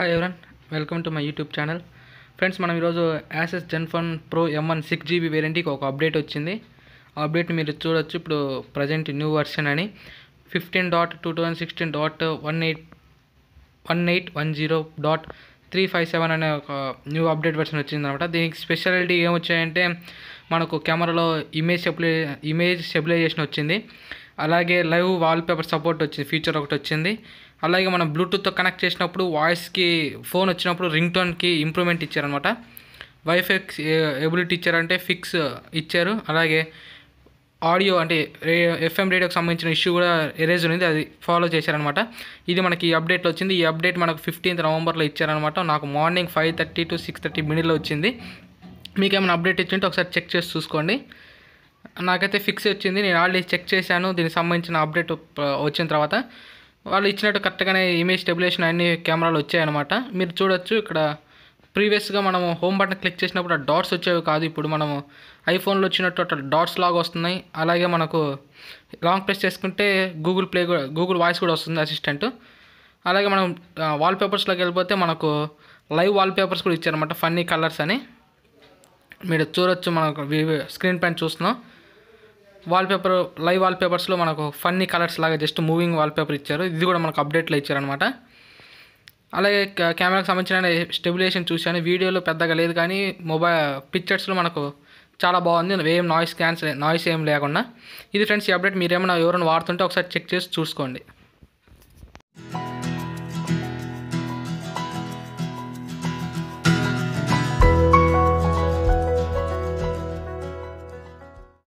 hi everyone welcome to my YouTube channel friends మనం ఈరోజు Asus ZenFone pro M one six GB వేరియంట్కి ఒక update వచ్చింది ఆ అప్డేట్ని మీరు చూడొచ్చు ఇప్పుడు ప్రజెంట్ న్యూ వర్షన్ అని fifteen dot two thousand sixteen dot one eight one eight one zero dot three five seven అనే ఒక న్యూ అప్డేట్ వర్షన్ వచ్చిందనమాట దీనికి స్పెషాలిటీ ఏమొచ్చాయంటే మనకు కెమెరాలో ఇమేజ్ స్టెబిలై ఇమేజ్ స్టెబిలైజేషన్ వచ్చింది అలాగే లైవ్ వాల్పేపర్ సపోర్ట్ వచ్చింది ఫీచర్ ఒకటి వచ్చింది అలాగే మనం బ్లూటూత్తో కనెక్ట్ చేసినప్పుడు వాయిస్కి ఫోన్ వచ్చినప్పుడు రింగ్ టోన్కి ఇంప్రూవ్మెంట్ ఇచ్చారనమాట వైఫై ఎబిలిటీ ఇచ్చారంటే ఫిక్స్ ఇచ్చారు అలాగే ఆడియో అంటే ఎఫ్ఎం రేడియోకి సంబంధించిన ఇష్యూ కూడా ఎరేజ్ ఉంది అది ఫాలో చేశారనమాట ఇది మనకి ఈ అప్డేట్లో వచ్చింది ఈ అప్డేట్ మనకు ఫిఫ్టీన్త్ నవంబర్లో ఇచ్చారనమాట నాకు morning five thirty to six thirty మిడిల్లో వచ్చింది మీకు ఏమైనా అప్డేట్ ఇచ్చింటే ఒకసారి చెక్ చేసి చూసుకోండి నాకైతే ఫిక్స్ వచ్చింది నేను ఆల్రెడీ చెక్ చేశాను దీనికి సంబంధించిన అప్డేట్ వచ్చిన తర్వాత వాళ్ళు ఇచ్చినట్టు కరెక్ట్గానే ఇమేజ్ స్టెబిలేషన్ అన్ని కెమెరాలు వచ్చాయన్నమాట మీరు చూడొచ్చు ఇక్కడ ప్రీవియస్గా మనము హోమ్ బటన్ క్లిక్ చేసినప్పుడు ఆ డాట్స్ వచ్చేవి కాదు ఇప్పుడు మనము ఐఫోన్లో వచ్చినట్టు అట్లా డాట్స్ లాగా వస్తున్నాయి అలాగే మనకు లాంగ్ ప్రెస్ చేసుకుంటే గూగుల్ ప్లే కూడా గూగుల్ వాయిస్ కూడా వస్తుంది అసిస్టెంట్ అలాగే మనం వాల్పేపర్స్లోకి వెళ్ళిపోతే మనకు లైవ్ వాల్పేపర్స్ కూడా ఇచ్చారన్నమాట ఫన్నీ కలర్స్ అని మీరు చూడొచ్చు మనకు స్క్రీన్ పైన చూస్తున్నాం వాల్పేపర్ లైవ్ వాల్పేపర్స్లో మనకు ఫన్నీ కలర్స్ లాగా జస్ట్ మూవింగ్ వాల్పేపర్ ఇచ్చారు ఇది కూడా మనకు అప్డేట్లో ఇచ్చారనమాట అలాగే కెమెరాకి సంబంధించిన స్టెబిలేషన్ చూశాను వీడియోలో పెద్దగా లేదు కానీ మొబైల్ పిక్చర్స్లో మనకు చాలా బాగుంది ఏం నాయిస్ క్యాన్సిల్ నాయిస్ ఏం లేకుండా ఇది ఫ్రెండ్స్ ఈ అప్డేట్ మీరు ఏమైనా ఎవరైనా వాడుతుంటే ఒకసారి చెక్ చేసి చూసుకోండి